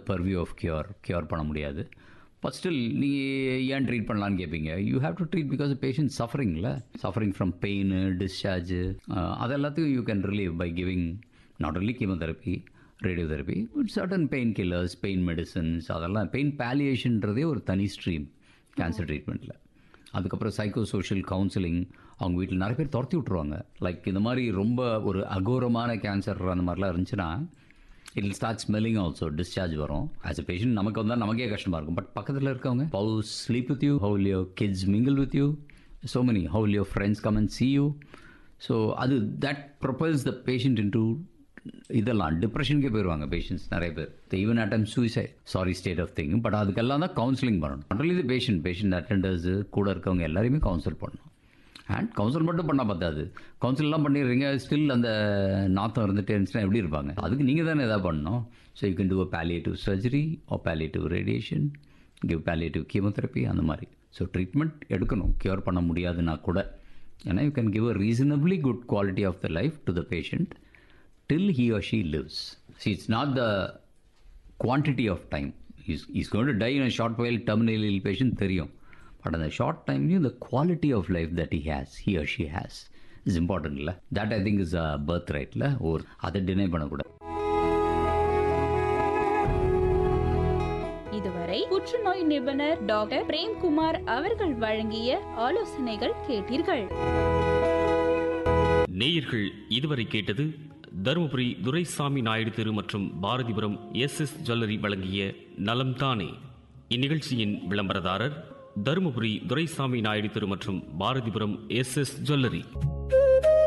Purview of cure cure பண்ண முடியாது but still நீ ஏன் ட்ரீட் பண்ணலான்னு கேட்பீங்க you have to treat because patient சஃபரிங்ல சஃபரிங் ஃப்ரம் பெயின் டிஸ்சார்ஜ் அது எல்லாத்தையும் you can relieve by giving not only chemotherapy radiotherapy but certain pain killers pain medicines அதெல்லாம் பெயின் பேலியேஷன்றதே ஒரு தனி ஸ்ட்ரீம் கேன்சர் ட்ரீட்மெண்ட்டில் அதுக்கப்புறம் சைக்கோ சோஷியல் கவுன்சிலிங் அவங்க வீட்டில் நிறைய பேர் துரத்தி விட்ருவாங்க லைக் இந்த மாதிரி ரொம்ப ஒரு அகோரமான கேன்சர் அந்த மாதிரிலாம் இருந்துச்சுன்னா it start smelling also discharge வரும் ஆஸ் அ பேஷண்ட் நமக்கு வந்தால் நமக்கே கஷ்டமாக இருக்கும் பட் பக்கத்தில் இருக்கவங்க how sleep with you how will your kids mingle with you so many how will your friends come and see you so அது that propels the patient into இதெல்லாம் டிப்ரெஷனுக்கே போயிடுவாங்க பேஷண்ட்ஸ் நிறைய பேர் even attempt suicide sorry state of thing but அதுக்கெல்லாம் தான் counselling பண்ணணும் not only the patient patient attenders கூட இருக்கவங்க எல்லாரையுமே கவுன்சில் பண்ணணும் அண்ட் கவுன்சில் மட்டும் பண்ணால் பார்த்தாது கவுன்சில்லாம் பண்ணிடுறீங்க ஸ்டில் அந்த நாத்தம் இருந்துட்டே இருந்துச்சுன்னா எப்படி இருப்பாங்க அதுக்கு நீங்கள் தானே எதாவது பண்ணணும் so you can do a palliative surgery or palliative radiation give palliative chemotherapy அந்த மாதிரி ஸோ ட்ரீட்மெண்ட் எடுக்கணும் க்யூர் பண்ண முடியாதுன்னா கூட ஏன்னா you can give a reasonably good quality of the life to the patient till he or she lives. See, it's not the quantity of time. He's, he's going to die in a short while, terminally ill patient, தெரியும் but அந்த short டைம்லையும் the quality of life that he has, he or she has, is important இல்லை that I think is a birth ரைட்டில் ஒரு அதை deny பண்ணக்கூடாது இதுவரை புற்றுநோய் நிபுணர் டாக்டர் பிரேம்குமார் அவர்கள் வழங்கிய ஆலோசனைகள் கேட்டீர்கள் நேயர்கள் இதுவரை கேட்டது தருமபுரி துரைசாமி நாயுடு தெரு மற்றும் பாரதிபுரம் எஸ் எஸ் ஜுவல்லரி வழங்கிய நலம் தானே இந்நிகழ்ச்சியின் விளம்பரதாரர் தருமபுரி துரைசாமி நாயுடு தெரு மற்றும் பாரதிபுரம் எஸ் எஸ் ஜுவல்லரி